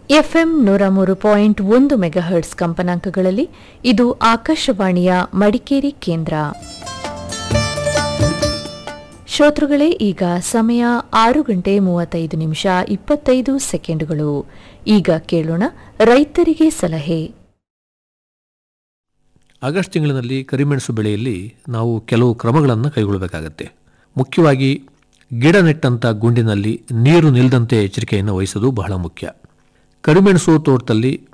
FM ನೂರ ಮೂರು point ಒಂದು ಮೆಗಾಹರ್ಟ್ಸ್ ಕಂಪನಾಂಕಗಳಲ್ಲಿ ಇದು ಆಕಾಶವಾಣಿಯ ಮಡಿಕೇರಿ ಕೇಂದ್ರ ಶ್ರೋತೃಗಳೇ ಈಗ ಸಮಯ ಆರು ಗಂಟೆ ಮೂವತ್ತೈದು ನಿಮಿಷ ಇಪ್ಪತ್ತೈದು ಸೆಕೆಂಡುಗಳು ಈಗ ಕೇಳೋಣ ರೈತರಿಗೆ ಸಲಹೆ ಆಗಸ್ಟ್ ತಿಂಗಳಿನಲ್ಲಿ ಕರಿಮೆಣಸು ಬೆಳೆಯಲ್ಲಿ ನಾವು ಕೆಲವು ಕ್ರಮಗಳನ್ನು ಕೈಗೊಳ್ಳಬೇಕಾಗತ್ತೆ ಮುಖ್ಯವಾಗಿ ಗಿಡ ನೆಟ್ಟಂಥ ಗುಂಡಿನಲ್ಲಿ ನೀರು ನಿಲ್ಲದಂತೆ ಎಚ್ಚರಿಕೆಯನ್ನು ವಹಿಸೋದು ಬಹಳ ಮುಖ್ಯ ಕರಿಮೆಣಸು ತೋಟದಲ್ಲಿ